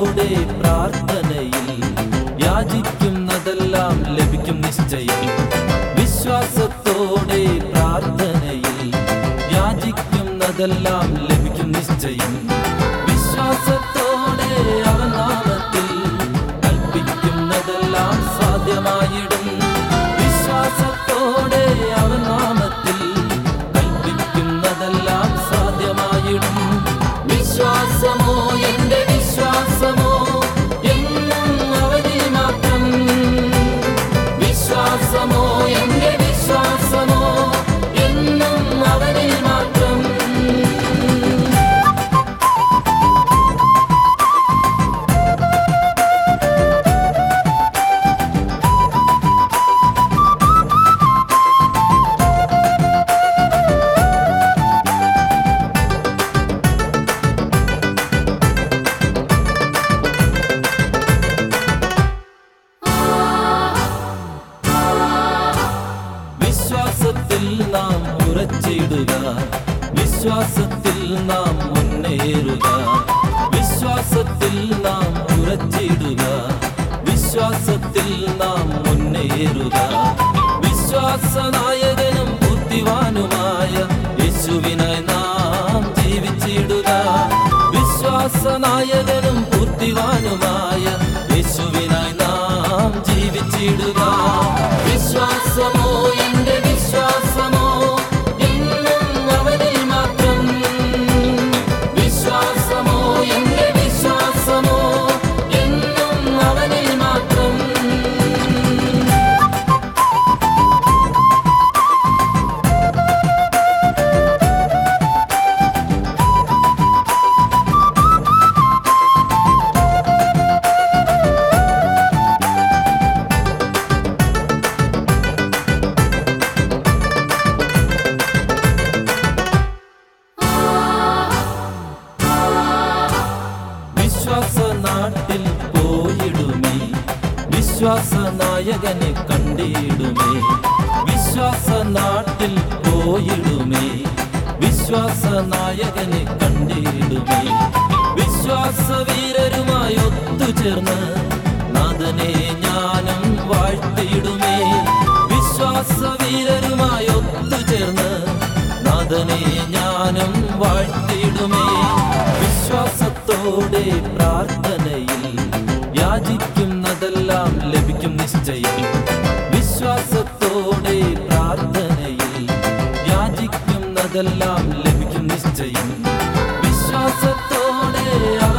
വിശ്വാസത്തോടെ പ്രാർത്ഥനയിൽ യാചിക്കുന്നതെല്ലാം ലഭിക്കും നിശ്ചയം വിശ്വാസത്തോടെ പ്രാർത്ഥനയിൽ യാചിക്കുന്നതെല്ലാം ലഭിക്കും നിശ്ചയം വിശ്വാസത്തോടെ അവൻ നാമത്തിൽ കൽപ്പിക്കുന്നതെല്ലാം സാധ്യമായിടും വിശ്വാസത്തോടെ അവൻ നാമത്തിൽ കൽപ്പിക്കുന്നതെല്ലാം സാധ്യമായിടും വിശ്വാസമോ എന്റെ വിശ്വാസമോ എന്നും അവനിൽ മാത്രം വിശ്വാസമോ എന്റെ വിശ്വാസമോ എന്നും അവനിൽ മാത്രം വിശ്വാസത്തിൽ നാം ഉറച്ചിടുക വിശ്വാസത്തിൽ നാം മുന്നേറുക വിശ്വാസത്തിൽ നാം ഉറച്ചിടുക വിശ്വാസത്തിൽ നാം മുന്നേറുക വിശ്വാസനായകനും ബുദ്ധിവാനുമായ യേശുവിനായി നാം ജീവിച്ചിടുക വിശ്വാസനായകനും ബുദ്ധിവാനുമായ യേശുവിനായി നാം ജീവിച്ചിടുക വിശ്വാസമോ എന്റെ വിശ്വാസമോ എന്നും അവനിൽ മാത്രം വിശ്വാസമോ എന്റെ വിശ്വാസമോ എന്നും അവനിൽ മാത്രം വിശ്വാസ നാട്ടിൽ പോയിടുമേ വിശ്വാസ നായകനെ കണ്ടിടുമേ വിശ്വാസ നാട്ടിൽ പോയിടുമേ വിശ്വാസ നായകനെ കണ്ടിടുമേ വിശ്വാസ വീരരുമായി ഒത്തുചേർന്ന് നാഥനെ ഞാനും വാഴ്ത്തിയിടുമേ വിശ്വാസ വീരരുമായി ഒത്തുചേർന്ന് നാഥനെ ഞാനും വാഴ്ത്തിയിടുമേ വിശ്വാസത്തോടെ പ്രാർത്ഥനയിൽ യാചിക്കുന്നതെല്ലാം ലഭിക്കും നിശ്ചയം വിശ്വാസത്തോടെ പ്രാർത്ഥനയിൽ യാചിക്കുന്നതെല്ലാം ലഭിക്കും നിശ്ചയം വിശ്വാസത്തോടെ